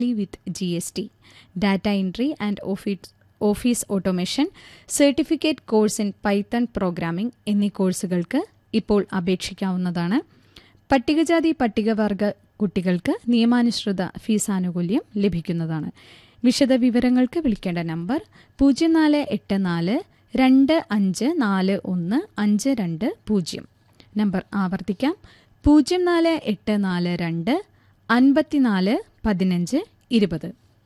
with G S T data entry and office office automation certificate course in Python programming എന്നീ കോഴ്സുകൾക്ക് ഇപ്പോൾ അപേക്ഷിക്കാവുന്നതാണ് പട്ടികജാതി പട്ടികവർഗ കുട്ടികൾക്ക് നിയമാനുസൃത ഫീസ് ആനുകൂല്യം ലഭിക്കുന്നതാണ് വിശദവിവരങ്ങൾക്ക് വിളിക്കേണ്ട നമ്പർ പൂജ്യം നാല് എട്ട് നാല് രണ്ട് അഞ്ച് നാല് ഒന്ന് അഞ്ച് രണ്ട് പൂജ്യം നമ്പർ ആവർത്തിക്കാം പൂജ്യം നാല് എട്ട് നാല് രണ്ട് അൻപത്തിനാല് പതിനഞ്ച് ഇരുപത്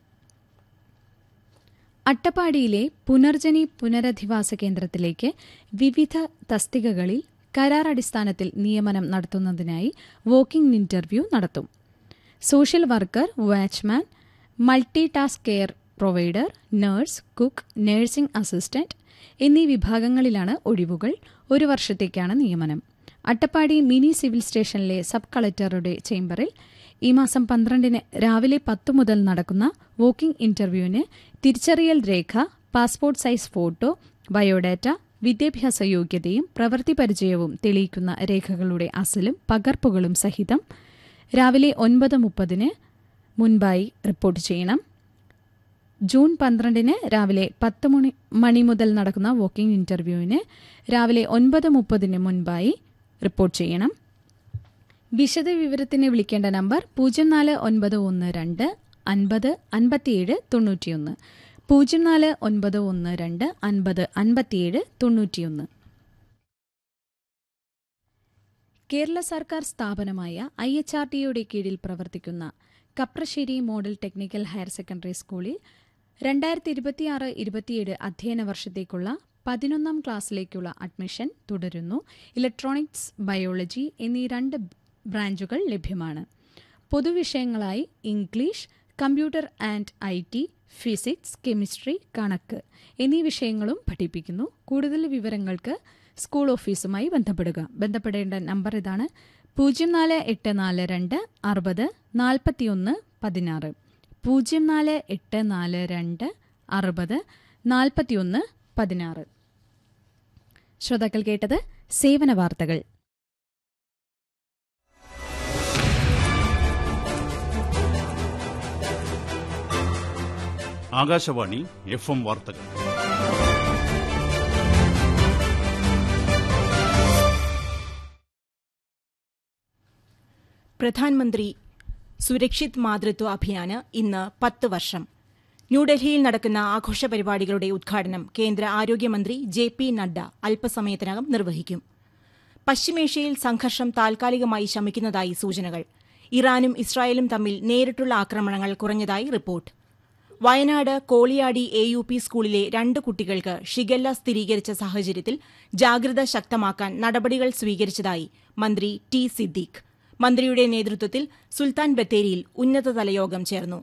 അട്ടപ്പാടിയിലെ പുനർജനി പുനരധിവാസ കേന്ദ്രത്തിലേക്ക് വിവിധ തസ്തികകളിൽ കരാർ അടിസ്ഥാനത്തിൽ നിയമനം നടത്തുന്നതിനായി വോക്കിംഗ് ഇന്റർവ്യൂ നടത്തും social worker watchman multi task care provider nurse cook nursing assistant എന്നീ വിഭാഗങ്ങളിലാണ് ഒഴിവുകൾ ഒരു വർഷത്തേക്കാണ് നിയമനം അട്ടപ്പാടി മിനി സിവിൽ സ്റ്റേഷനിലെ സബ് കളക്ടറുടെ ചേംബറിൽ ഈ മാസം പന്ത്രണ്ടിന് രാവിലെ പത്തു മുതൽ നടക്കുന്ന വോക്കിംഗ് ഇന്റർവ്യൂവിന് തിരിച്ചറിയൽ രേഖ പാസ്പോർട്ട് സൈസ് ഫോട്ടോ ബയോഡാറ്റ വിദ്യാഭ്യാസ യോഗ്യതയും പ്രവൃത്തി പരിചയവും തെളിയിക്കുന്ന രേഖകളുടെ അസലും പകർപ്പുകളും സഹിതം രാവിലെ ഒൻപത് മുപ്പതിന് മുൻപായി റിപ്പോർട്ട് ചെയ്യണം ജൂൺ പന്ത്രണ്ടിന് രാവിലെ പത്ത് മണി മണി മുതൽ നടക്കുന്ന വോക്കിംഗ് ഇന്റർവ്യൂവിന് രാവിലെ ഒൻപത് മുപ്പതിന് മുൻപായി റിപ്പോർട്ട് ചെയ്യണം വിശദ വിവരത്തിന് വിളിക്കേണ്ട നമ്പർ പൂജ്യം നാല് ഒൻപത് ഒന്ന് രണ്ട് അൻപത് അൻപത്തിയേഴ് തൊണ്ണൂറ്റിയൊന്ന് പൂജ്യം നാല് ഒൻപത് ഒന്ന് രണ്ട് അൻപത് അൻപത്തിയേഴ് തൊണ്ണൂറ്റിയൊന്ന് കേരള സർക്കാർ സ്ഥാപനമായ ഐ എച്ച് ആർ ടിയുടെ കീഴിൽ പ്രവർത്തിക്കുന്ന Kaprassery model technical higher secondary സ്കൂളിൽ രണ്ടായിരത്തി ഇരുപത്തിയാറ് ഇരുപത്തിയേഴ് അധ്യയന വർഷത്തേക്കുള്ള പതിനൊന്നാം ക്ലാസ്സിലേക്കുള്ള അഡ്മിഷൻ തുടരുന്നു ഇലക്ട്രോണിക്സ് ബയോളജി എന്നീ രണ്ട് ബ്രാഞ്ചുകൾ ലഭ്യമാണ് പൊതുവിഷയങ്ങളായി English computer and I T physics chemistry കണക്ക് എന്നീ വിഷയങ്ങളും പഠിപ്പിക്കുന്നു കൂടുതൽ വിവരങ്ങൾക്ക് സ്കൂൾ ഓഫീസുമായി ബന്ധപ്പെടുക ബന്ധപ്പെടേണ്ട നമ്പർ ഇതാണ് പൂജ്യം നാല് എട്ട് നാല് രണ്ട് അറുപത് നാൽപ്പത്തിയൊന്ന് പതിനാറ് പൂജ്യം നാല് എട്ട് നാല് രണ്ട് അറുപത് നാൽപ്പത്തിയൊന്ന് പതിനാറ് ശ്രോതാക്കൾ കേട്ടത് സേവന വാർത്തകൾ ആകാശവാണി എഫ് എം വാർത്തകൾ പ്രധാൻമന്ത്രി സുരക്ഷിത് മാതൃത്വ അഭിയാന് ഇന്ന് പത്ത് വർഷം ന്യൂഡൽഹിയിൽ നടക്കുന്ന ആഘോഷ പരിപാടികളുടെ ഉദ്ഘാടനം കേന്ദ്ര ആരോഗ്യമന്ത്രി ജെ പി നഡ്ഡ അല്പസമയത്തിനകം നിർവഹിക്കും പശ്ചിമേഷ്യയിൽ സംഘർഷം താൽക്കാലികമായി ശമിക്കുന്നതായി സൂചനകൾ ഇറാനും ഇസ്രായേലും തമ്മിൽ നേരിട്ടുള്ള ആക്രമണങ്ങൾ കുറഞ്ഞതായി report Wayanad Koliyadi A U P സ്കൂളിലെ രണ്ട് കുട്ടികൾക്ക് ഷിഗല്ല സ്ഥിരീകരിച്ച സാഹചര്യത്തിൽ ജാഗ്രത ശക്തമാക്കാൻ നടപടികൾ സ്വീകരിച്ചതായി മന്ത്രി ടി സിദ്ദീഖ് മന്ത്രിയുടെ നേതൃത്വത്തിൽ സുൽത്താൻ ബത്തേരിയിൽ ഉന്നതതല യോഗം ചേർന്നു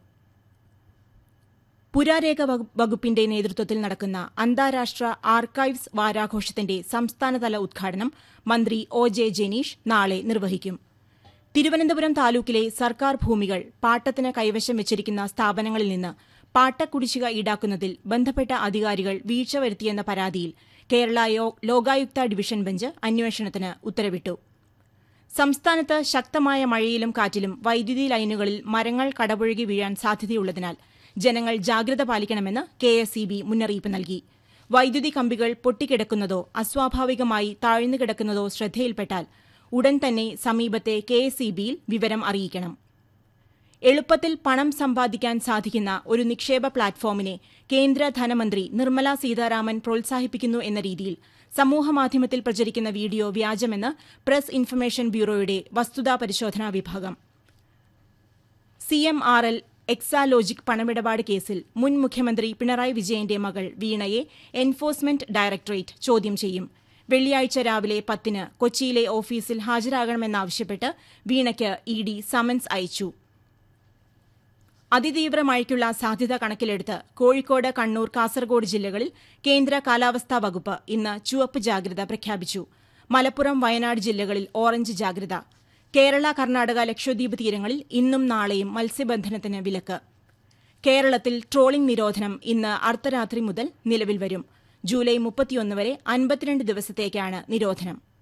പുരാരേഖ വകുപ്പിന്റെ നേതൃത്വത്തിൽ നടക്കുന്ന അന്താരാഷ്ട്ര ആർക്കൈവ്സ് വാരാഘോഷത്തിന്റെ സംസ്ഥാനതല ഉദ്ഘാടനം മന്ത്രി ഒ ജെ ജനീഷ് നാളെ നിർവഹിക്കും തിരുവനന്തപുരം താലൂക്കിലെ സർക്കാർ ഭൂമികൾ പാട്ടത്തിന് കൈവശം വെച്ചിരിക്കുന്ന സ്ഥാപനങ്ങളിൽ നിന്ന് പാട്ടക്കുടിശ്ശിക ഈടാക്കുന്നതിൽ ബന്ധപ്പെട്ട അധികാരികൾ വീഴ്ച വരുത്തിയെന്ന പരാതിയിൽ കേരള ലോകായുക്ത ഡിവിഷൻ ബെഞ്ച് അന്വേഷണത്തിന് ഉത്തരവിട്ടു സംസ്ഥാനത്ത് ശക്തമായ മഴയിലും കാറ്റിലും വൈദ്യുതി ലൈനുകളിൽ മരങ്ങൾ കടപുഴകി വീഴാൻ സാധ്യതയുള്ളതിനാൽ ജനങ്ങൾ ജാഗ്രത പാലിക്കണമെന്ന് കെ എസ് ഇ ബി മുന്നറിയിപ്പ് നൽകി വൈദ്യുതി കമ്പികൾ പൊട്ടിക്കിടക്കുന്നതോ അസ്വാഭാവികമായി താഴ്ന്നു കിടക്കുന്നതോ ശ്രദ്ധയിൽപ്പെട്ടാൽ ഉടൻ തന്നെ സമീപത്തെ കെ എസ് ഇ ബിയിൽ വിവരം അറിയിക്കണം എളുപ്പത്തിൽ പണം സമ്പാദിക്കാൻ സാധിക്കുന്ന ഒരു നിക്ഷേപ പ്ലാറ്റ്ഫോമിനെ കേന്ദ്ര ധനമന്ത്രി നിർമ്മല സീതാരാമൻ പ്രോത്സാഹിപ്പിക്കുന്നു എന്ന രീതിയിൽ സമൂഹമാധ്യമത്തിൽ പ്രചരിക്കുന്ന വീഡിയോ വ്യാജമെന്ന് പ്രസ് ഇൻഫർമേഷൻ ബ്യൂറോയുടെ വസ്തുതാ പരിശോധനാ വിഭാഗം C M R L Exalogic പണമിടപാട് കേസിൽ മുൻ മുഖ്യമന്ത്രി പിണറായി വിജയന്റെ മകൾ വീണയെ എൻഫോഴ്സ്മെന്റ് ഡയറക്ടറേറ്റ് ചോദ്യം ചെയ്യും വെള്ളിയാഴ്ച രാവിലെ പത്തിന് കൊച്ചിയിലെ ഓഫീസിൽ ഹാജരാകണമെന്നാവശ്യപ്പെട്ട് വീണയ്ക്ക് ഇ ഡി സമൻസ് അയച്ചു അതിതീവ്ര മഴയ്ക്കുള്ള സാധ്യത കണക്കിലെടുത്ത് കോഴിക്കോട് കണ്ണൂർ കാസർഗോഡ് ജില്ലകളിൽ കേന്ദ്ര കാലാവസ്ഥാ വകുപ്പ് ഇന്ന് ചുവപ്പ് ജാഗ്രത പ്രഖ്യാപിച്ചു മലപ്പുറം വയനാട് ജില്ലകളിൽ ഓറഞ്ച് ജാഗ്രത കേരള കർണാടക ലക്ഷദ്വീപ് തീരങ്ങളിൽ ഇന്നും നാളെയും മത്സ്യബന്ധനത്തിന് വിലക്ക് കേരളത്തിൽ ട്രോളിംഗ് നിരോധനം ഇന്ന് അർദ്ധരാത്രി മുതൽ നിലവിൽ വരും ജൂലൈ മുപ്പത്തിയൊന്ന് വരെ അൻപത്തിരണ്ട് ദിവസത്തേക്കാണ് നിരോധനം